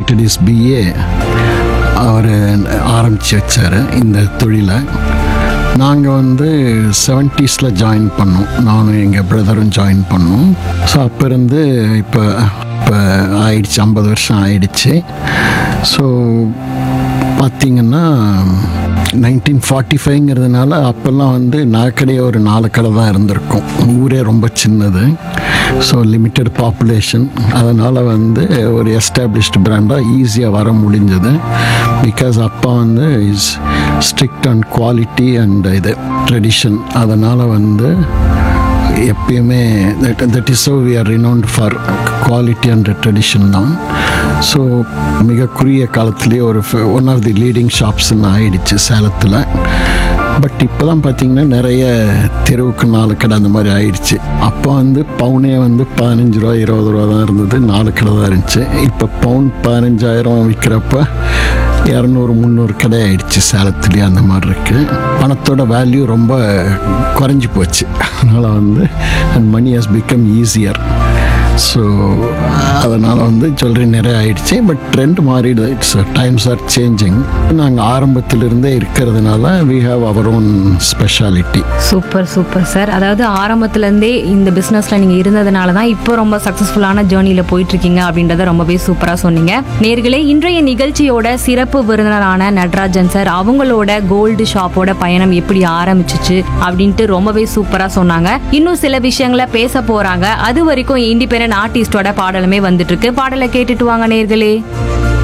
completed is BA அவர் ஆரம்பித்து வச்சார் இந்த தொழிலை நாங்கள் வந்து செவன்ட்டீஸில் ஜாயின் பண்ணோம் நானும் எங்கள் பிரதரும் ஜாயின் பண்ணோம் ஸோ அப்போ இருந்து இப்போ இப்போ ஆயிடுச்சு ஐம்பது வருஷம் ஆயிடுச்சு ஸோ பார்த்தீங்கன்னா நைன்டீன் ஃபார்ட்டி ஃபைவ்ங்கிறதுனால அப்போல்லாம் வந்து நகைக்கடையே ஒரு நாலு கடை தான் இருந்திருக்கும் ஊரே ரொம்ப சின்னது ஸோ லிமிட்டட் பாப்புலேஷன் அதனால் வந்து ஒரு எஸ்டாப்ளிஷ்டு பிராண்டாக ஈஸியாக வர முடிஞ்சது பிகாஸ் அப்பா வந்து is strict and quality and இது ட்ரெடிஷன் அதனால் வந்து எப்பயுமே that that is so we are renowned for quality and tradition தான் ஸோ மிக குறுகிய காலத்திலே ஒரு ஒன் ஆஃப் தி லீடிங் ஷாப்ஸ்ன்னு ஆயிடுச்சு சேலத்தில் பட் இப்போ தான் பார்த்தீங்கன்னா நிறைய தெருவுக்கு நாலு கடை அந்த மாதிரி ஆயிடுச்சு அப்போ வந்து பவுனே வந்து பதினஞ்சு ரூபா இருபது ரூபா தான் இருந்தது நாலு கடை தான் இருந்துச்சு இப்போ பவுன் பதினஞ்சாயிரம் விற்கிறப்ப இரநூறு முந்நூறு கடை ஆயிடுச்சு சேலத்துலேயே அந்த மாதிரி இருக்குது பணத்தோட வேல்யூ ரொம்ப குறைஞ்சி போச்சு அதனால் வந்து and money has become easier so அதனால் வந்து ஜுவல்லரி நிறைய ஆயிடுச்சு பட் ட்ரெண்ட் மாறிடுது இட்ஸ் டைம்ஸ் ஆர் சேஞ்சிங் நாங்கள் ஆரம்பத்திலிருந்தே இருக்கிறதுனால we have our own speciality super super sir அதாவது ஆரம்பத்துலேருந்தே இந்த பிஸ்னஸில் நீங்கள் இருந்ததுனால தான் இப்போ ரொம்ப சக்ஸஸ்ஃபுல்லான ஜேர்னியில் போயிட்டுருக்கீங்க அப்படின்றத ரொம்பவே சூப்பராக சொன்னீங்க நேர்களே இன்றைய நிகழ்ச்சியோட சிறப்பு விருந்தினரான நடராஜன் சார் அவங்களோட கோல்டு ஷாப்போட பயணம் எப்படி ஆரம்பிச்சிச்சு அப்படின்ட்டு ரொம்பவே சூப்பராக சொன்னாங்க இன்னும் சில விஷயங்களை பேச போகிறாங்க அது வரைக்கும் இண்டிபெண்ட் ஆர்டிஸ்டோட பாடலுமே வந்துட்டு இருக்கு பாடலை கேட்டுட்டு வாங்க நேர்களே